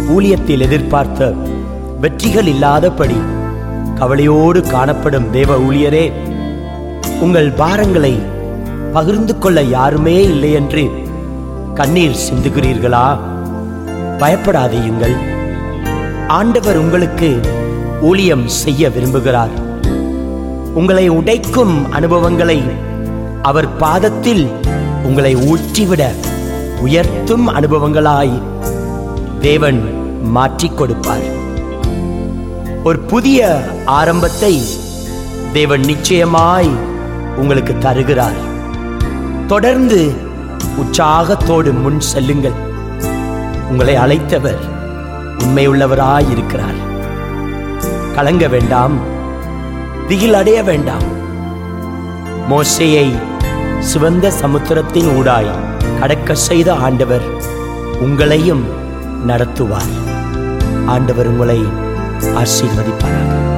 ஊழியத்தில் எதிர்பார்த்த வெற்றிகள் இல்லாதபடி கவலையோடு காணப்படும் தேவ ஊழியரே உங்கள் பாரங்களை பகிர்ந்து கொள்ள யாருமே இல்லை என்று கண்ணீர் சிந்துகிறீர்களா பயப்படாதீயுங்கள் ஆண்டவர் உங்களுக்கு ஊழியம் செய்ய விரும்புகிறார் உங்களை உடைக்கும் அனுபவங்களை அவர் பாதத்தில் உங்களை ஊற்றிவிட உயர்த்தும் அனுபவங்களாய் தேவன் மாற்றிக் கொடுப்பார் ஒரு புதிய ஆரம்பத்தை தேவன் நிச்சயமாய் உங்களுக்கு தருகிறார் தொடர்ந்து உற்சாகத்தோடு முன் செல்லுங்கள் உங்களை அழைத்தவர் உண்மையுள்ளவராய் இருக்கிறார் கலங்க வேண்டாம் திகில் அடைய வேண்டாம் மோசையை சிவந்த சமுத்திரத்தின் ஊடாய் கடக்க செய்த ஆண்டவர் உங்களையும் நடத்துவார் ஆண்டவர் உங்களை ஆசீர்வதிப்பாராக